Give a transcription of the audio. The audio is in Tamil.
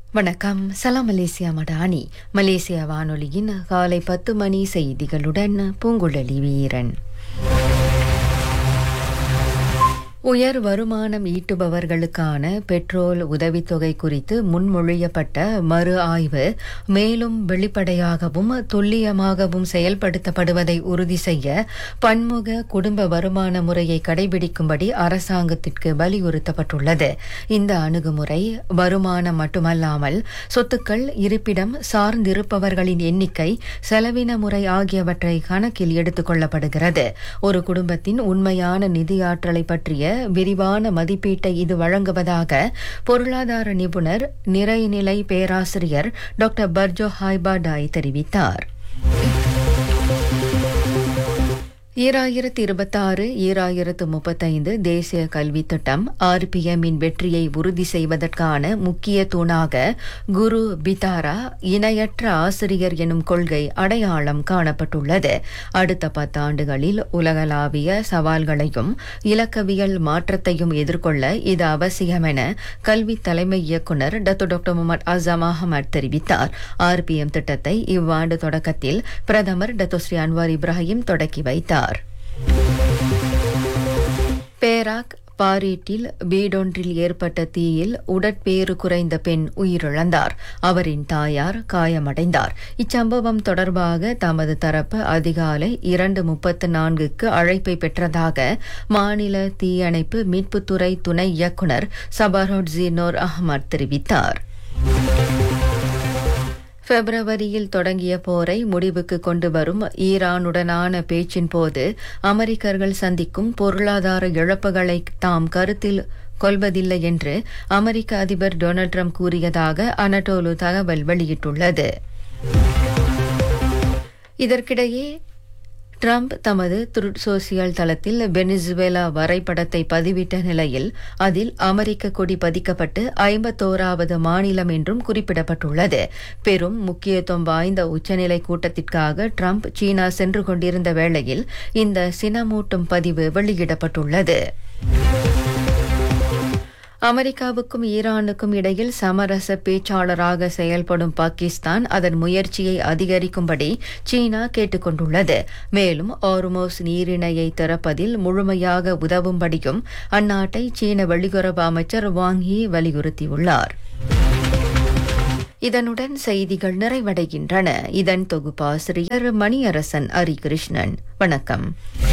வணக்கம் சலாம் மலேசியா மடானி மலேசியா வானொலியின் காலை பத்து மணி செய்திகளுடன் பூங்குழலி வீரன் உயர் வருமானம் ஈட்டுபவர்களுக்கான பெட்ரோல் உதவித்தொகை குறித்து முன்மொழியப்பட்ட மறு ஆய்வு மேலும் வெளிப்படையாகவும் துல்லியமாகவும் செயல்படுத்தப்படுவதை உறுதி செய்ய பன்முக குடும்ப வருமான முறையை கடைபிடிக்கும்படி அரசாங்கத்திற்கு வலியுறுத்தப்பட்டுள்ளது இந்த அணுகுமுறை வருமானம் மட்டுமல்லாமல் சொத்துக்கள் இருப்பிடம் சார்ந்திருப்பவர்களின் எண்ணிக்கை செலவின முறை ஆகியவற்றை கணக்கில் எடுத்துக் கொள்ளப்படுகிறது ஒரு குடும்பத்தின் உண்மையான நிதியாற்றலை பற்றிய விரிவான மதிப்பீட்டை இது வழங்குவதாக பொருளாதார நிபுணர் நிறைநிலை பேராசிரியர் டாக்டர் பர்ஜோ ஹாய்பாடாய் தெரிவித்தார் ஈராயிரத்து இருபத்தாறு ஈராயிரத்து முப்பத்தைந்து தேசிய கல்வித் திட்டம் ஆர்பிஎம்மின் வெற்றியை உறுதி செய்வதற்கான முக்கிய தூணாக குரு பிதாரா இணையற்ற ஆசிரியர் எனும் கொள்கை அடையாளம் காணப்பட்டுள்ளது அடுத்த பத்தாண்டுகளில் உலகளாவிய சவால்களையும் இலக்கவியல் மாற்றத்தையும் எதிர்கொள்ள இது அவசியம் என கல்வி தலைமை இயக்குநர் டத்து டாக்டர் முகமது அசாம் அகமது தெரிவித்தார் ஆர்பிஎம் திட்டத்தை இவ்வாண்டு தொடக்கத்தில் பிரதமர் டத்து ஸ்ரீ அன்வார் இப்ராஹிம் தொடக்கி வைத்தார் பேராக் பாரீட்டில் வீடொன்றில் ஏற்பட்ட தீயில் உடற்பேறு குறைந்த பெண் உயிரிழந்தார் அவரின் தாயார் காயமடைந்தார் இச்சம்பவம் தொடர்பாக தமது தரப்பு அதிகாலை இரண்டு முப்பத்து நான்குக்கு அழைப்பை பெற்றதாக மாநில தீயணைப்பு மீட்புத்துறை துணை இயக்குநர் சபரோட் ஜீனோர் அஹ்மத் தெரிவித்தார் பிப்ரவரியில் தொடங்கிய போரை முடிவுக்கு கொண்டு வரும் ஈரானுடனான பேச்சின் போது அமெரிக்கர்கள் சந்திக்கும் பொருளாதார இழப்புகளை தாம் கருத்தில் கொள்வதில்லை என்று அமெரிக்க அதிபர் டொனால்ட் ட்ரம்ப் கூறியதாக அனடோலு தகவல் வெளியிட்டுள்ளது இதற்கிடையே ட்ரம்ப் தமது த்ருட் சோசியல் தளத்தில் வெனிசுவேலா வரைபடத்தை பதிவிட்ட நிலையில் அதில் அமெரிக்க கொடி பதிக்கப்பட்டு ஐம்பத்தோராவது மாநிலம் என்றும் குறிப்பிடப்பட்டுள்ளது பெரும் முக்கியத்துவம் வாய்ந்த உச்சநிலை கூட்டத்திற்காக ட்ரம்ப் சீனா சென்று கொண்டிருந்த வேளையில் இந்த சினமூட்டும் பதிவு வெளியிடப்பட்டுள்ளது அமெரிக்காவுக்கும் ஈரானுக்கும் இடையில் சமரச பேச்சாளராக செயல்படும் பாகிஸ்தான் அதன் முயற்சியை அதிகரிக்கும்படி சீனா கேட்டுக் கொண்டுள்ளது மேலும் ஆர்மோஸ் நீரிணையை திறப்பதில் முழுமையாக உதவும்படியும் அந்நாட்டை சீன வெளியுறவு அமைச்சர் வாங் யி வலியுறுத்தியுள்ளார் இதனுடன் செய்திகள் நிறைவடைகின்றன இதன் தொகுப்பாசிரியர் மணியரசன் ஹரிகிருஷ்ணன் வணக்கம்